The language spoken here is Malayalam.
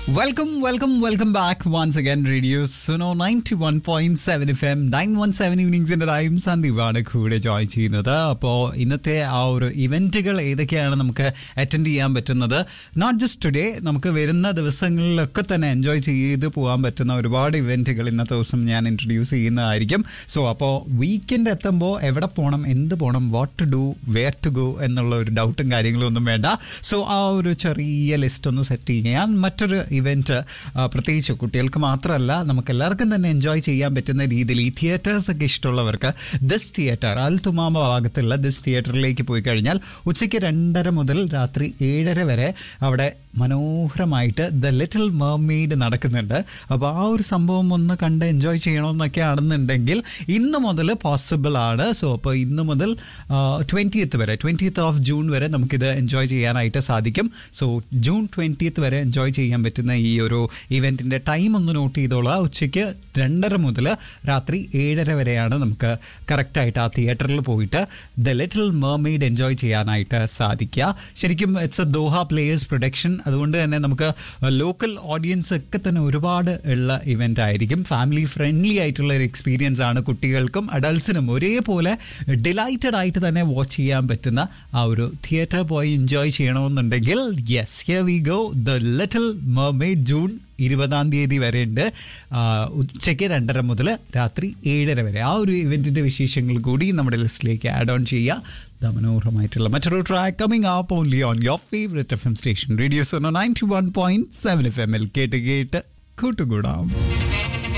welcome welcome welcome back once again radio Suno ninety one point seven F M nine one seven ഈവനിങ്സിന്റെ ടൈം സന്ദീപാണ് കൂടെ ജോയിൻ ചെയ്യുന്നത് അപ്പോൾ ഇന്നത്തെ ആ ഒരു ഇവന്റുകൾ ഏതൊക്കെയാണ് നമുക്ക് അറ്റൻഡ് ചെയ്യാൻ പറ്റുന്നത് നോട്ട് ജസ്റ്റ് ടുഡേ നമുക്ക് വരുന്ന ദിവസങ്ങളിലൊക്കെ തന്നെ എൻജോയ് ചെയ്ത് പോകാൻ പറ്റുന്ന ഒരുപാട് ഇവന്റുകൾ ഇന്നത്തെ ദിവസം ഞാൻ ഇൻട്രൊഡ്യൂസ് ചെയ്യുന്നതായിരിക്കും സോ അപ്പോൾ വീക്കെൻഡ് എത്തുമ്പോൾ എവിടെ പോകണം എന്ത് പോകണം what to do where to go എന്നുള്ള ഒരു ഡൗട്ടും കാര്യങ്ങളും ഒന്നും വേണ്ട സോ ആ ഒരു ചെറിയ ലിസ്റ്റ് ഒന്ന് സെറ്റ് ചെയ്യാൻ മറ്റൊരു ഇവന്റ് പ്രത്യേകിച്ച് കുട്ടികൾക്ക് മാത്രമല്ല നമുക്ക് എല്ലാവർക്കും തന്നെ എൻജോയ് ചെയ്യാൻ പറ്റുന്ന രീതിയിൽ ഈ തിയേറ്റേഴ്സ് ഒക്കെ ഇഷ്ടമുള്ളവർക്ക് ദിസ് തിയേറ്റർ അൽ തുമാമ ഭാഗത്തുള്ള ദിസ് തിയേറ്ററിലേക്ക് പോയി കഴിഞ്ഞാൽ ഉച്ചയ്ക്ക് രണ്ടര മുതൽ രാത്രി ഏഴര വരെ അവിടെ മനോഹരമായിട്ട് ദ ലിറ്റിൽ മെർമെയ്ഡ് നടക്കുന്നുണ്ട് അപ്പോൾ ആ ഒരു സംഭവം ഒന്ന് കണ്ട് എൻജോയ് ചെയ്യണമെന്നൊക്കെ ആണെന്നുണ്ടെങ്കിൽ ഇന്ന് മുതൽ പോസിബിൾ ആണ് സോ അപ്പോൾ ഇന്ന് മുതൽ ട്വൻറ്റിയത്ത് വരെ ട്വൻറ്റിയത്ത് ഓഫ് ജൂൺ വരെ നമുക്കിത് എൻജോയ് ചെയ്യാനായിട്ട് സാധിക്കും സോ ജൂൺ ട്വൻറ്റിയത്ത് വരെ എൻജോയ് ചെയ്യാൻ പറ്റുന്ന ഈ ഒരു ഇവൻറ്റിൻ്റെ ടൈം ഒന്ന് നോട്ട് ചെയ്തോളാം ഉച്ചയ്ക്ക് രണ്ടര മുതൽ രാത്രി ഏഴര വരെയാണ് നമുക്ക് കറക്റ്റായിട്ട് ആ തിയേറ്ററിൽ പോയിട്ട് ദ ലിറ്റിൽ മെർമെയ്ഡ് എൻജോയ് ചെയ്യാനായിട്ട് സാധിക്കുക ശരിക്കും it's a Doha players production അതുകൊണ്ട് തന്നെ നമുക്ക് ലോക്കൽ ഓഡിയൻസ് ഒക്കെ തന്നെ ഒരുപാട് ഉള്ള ഇവൻ്റ് ആയിരിക്കും ഫാമിലി ഫ്രണ്ട്ലി ആയിട്ടുള്ള ഒരു എക്സ്പീരിയൻസ് ആണ് കുട്ടികൾക്കും അഡൾട്ട്സിനും ഒരേപോലെ ഡിലൈറ്റഡ് ആയിട്ട് തന്നെ വാച്ച് ചെയ്യാൻ പറ്റുന്ന ആ ഒരു തിയേറ്റർ പോയി എൻജോയ് ചെയ്യണമെന്നുണ്ടെങ്കിൽ yes here we go the little mermaid June ഇരുപതാം തീയതി വരെ ഉണ്ട് ഉച്ചയ്ക്ക് രണ്ടര മുതൽ രാത്രി ഏഴര വരെ ആ ഒരു ഇവൻറ്റിൻ്റെ വിശേഷങ്ങൾ കൂടി നമ്മുടെ ലിസ്റ്റിലേക്ക് ആഡ് ഓൺ ചെയ്യുക മനോഹരമായിട്ടുള്ള മറ്റൊരു track coming up only on your favourite F M station radio Suno ninety one point seven F M L കേട്ട് കേട്ട് കൂട്ടുകൂടാം